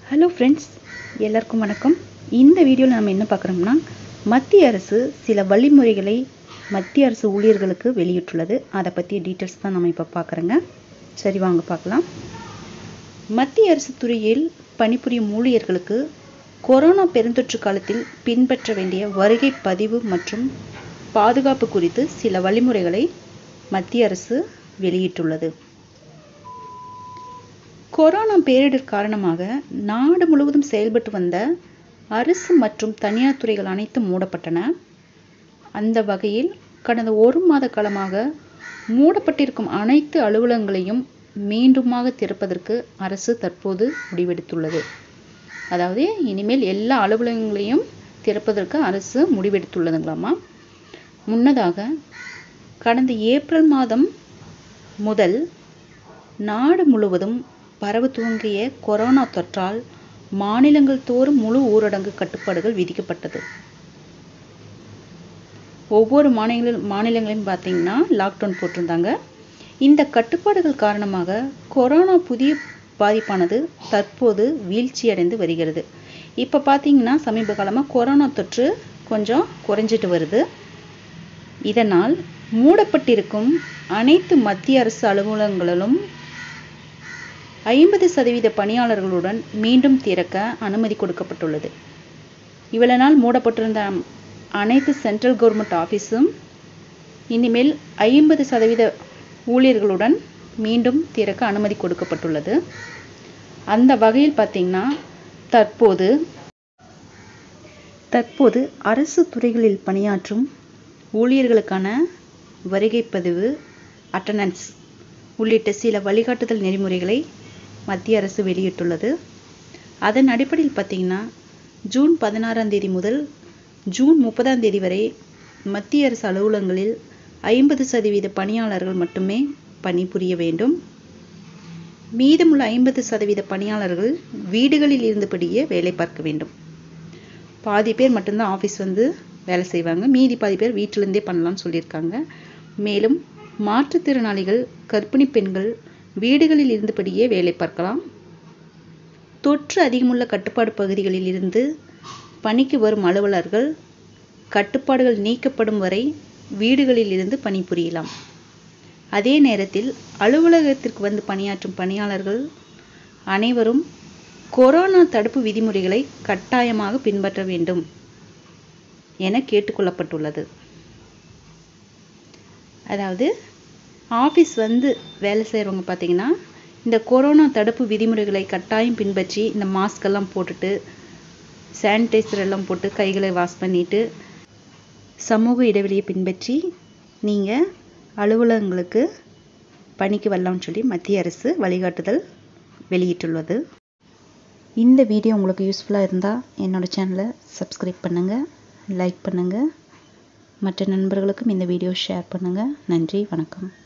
hello friends எல்லாருக்கும் வணக்கம் இந்த வீடியோவில் நம்ம என்ன பார்க்குறோம்னா மத்திய அரசு சில வழிமுறைகளை மத்திய அரசு ஊழியர்களுக்கு வெளியிட்டுள்ளது அதை பற்றிய டீட்டெயில்ஸ் தான் நம்ம இப்போ பார்க்குறோங்க சரி வாங்க பார்க்கலாம் மத்திய அரசு துறையில் பணிபுரியும் ஊழியர்களுக்கு கொரோனா பெருந்தொற்று காலத்தில் பின்பற்ற வேண்டிய வருகை பதிவு மற்றும் பாதுகாப்பு குறித்து சில வழிமுறைகளை மத்திய அரசு வெளியிட்டுள்ளது கொரோனா பேரிடர் காரணமாக நாடு முழுவதும் செயல்பட்டு வந்த அரசு மற்றும் தனியார் துறைகள் அனைத்தும் மூடப்பட்டன அந்த வகையில் கடந்த ஒரு மாத காலமாக மூடப்பட்டிருக்கும் அனைத்து அலுவலகங்களையும் மீண்டுமாக திறப்பதற்கு அரசு தற்போது முடிவெடுத்துள்ளது அதாவது இனிமேல் எல்லா அலுவலகங்களையும் திறப்பதற்கு அரசு முடிவெடுத்துள்ளதுங்களாமா முன்னதாக கடந்த ஏப்ரல் மாதம் முதல் நாடு முழுவதும் பரவ துவங்கிய கொரோனா தொற்றால் மாநிலங்கள் தோறும் முழு ஊரடங்கு கட்டுப்பாடுகள் விதிக்கப்பட்டது ஒவ்வொரு மாநில மாநிலங்களையும் பார்த்தீங்கன்னா லாக்டவுன் போட்டிருந்தாங்க இந்த கட்டுப்பாடுகள் காரணமாக கொரோனா புதிய பாதிப்பானது தற்போது வீழ்ச்சியடைந்து வருகிறது இப்போ பார்த்தீங்கன்னா சமீப காலமாக கொரோனா தொற்று கொஞ்சம் குறைஞ்சிட்டு வருது இதனால் மூடப்பட்டிருக்கும் அனைத்து மத்திய அரசு அலுவலகங்களிலும் ஐம்பது சதவீத பணியாளர்களுடன் மீண்டும் திறக்க அனுமதி கொடுக்கப்பட்டுள்ளது இவ்வளவு நாள் மூடப்பட்டிருந்த அனைத்து சென்ட்ரல் கவர்மெண்ட் ஆஃபீஸும் இனிமேல் ஐம்பது சதவீத ஊழியர்களுடன் மீண்டும் திறக்க அனுமதி கொடுக்கப்பட்டுள்ளது அந்த வகையில் பார்த்தீங்கன்னா தற்போது தற்போது அரசு துறைகளில் பணியாற்றும் ஊழியர்களுக்கான வருகை பதிவு அட்டண்டன்ஸ் உள்ளிட்ட சில வழிகாட்டுதல் நெறிமுறைகளை மத்திய அரசு வெளியிட்டுள்ளது அதன் அடிப்படையில் பார்த்தீங்கன்னா ஜூன் பதினாறாம் தேதி முதல் ஜூன் முப்பதாம் தேதி வரை மத்திய அரசு அலுவலகங்களில் ஐம்பது சதவீத பணியாளர்கள் மட்டுமே பணிபுரிய வேண்டும் மீதமுள்ள ஐம்பது சதவீத பணியாளர்கள் வீடுகளில் இருந்தபடியே வேலை பார்க்க வேண்டும் பாதி பேர் மட்டும்தான் ஆஃபீஸ் வந்து வேலை செய்வாங்க மீதி பாதி பேர் வீட்டிலேருந்தே பண்ணலாம்னு சொல்லியிருக்காங்க மேலும் மாற்றுத்திறனாளிகள் கர்ப்பிணி பெண்கள் வீடுகளில் இருந்தபடியே வேலை பார்க்கலாம் தொற்று அதிகமுள்ள கட்டுப்பாடு பகுதிகளில் இருந்து பணிக்கு வரும் அலுவலர்கள் கட்டுப்பாடுகள் நீக்கப்படும் வரை வீடுகளில் இருந்து பணிபுரியலாம் அதே நேரத்தில் அலுவலகத்திற்கு வந்து பணியாற்றும் பணியாளர்கள் அனைவரும் கொரோனா தடுப்பு விதிமுறைகளை கட்டாயமாக பின்பற்ற வேண்டும் என கேட்டுக்கொள்ளப்பட்டுள்ளது அதாவது ஆஃபீஸ் வந்து வேலை செய்கிறவங்க பார்த்தீங்கன்னா இந்த கொரோனா தடுப்பு விதிமுறைகளை கட்டாயம் பின்பற்றி இந்த மாஸ்க் எல்லாம் போட்டுட்டு சானிடைசர் எல்லாம் போட்டு கைகளை வாஷ் பண்ணிட்டு சமூக இடைவெளியை பின்பற்றி நீங்கள் அலுவலகங்களுக்கு பணிக்கு வரலாம்னு சொல்லி மத்திய அரசு வழிகாட்டுதல் வெளியிட்டுள்ளது இந்த வீடியோ உங்களுக்கு யூஸ்ஃபுல்லாக இருந்தால் என்னோடய சேனலை சப்ஸ்கிரைப் பண்ணுங்கள் லைக் பண்ணுங்கள் மற்ற நண்பர்களுக்கும் இந்த வீடியோ ஷேர் பண்ணுங்கள் நன்றி வணக்கம்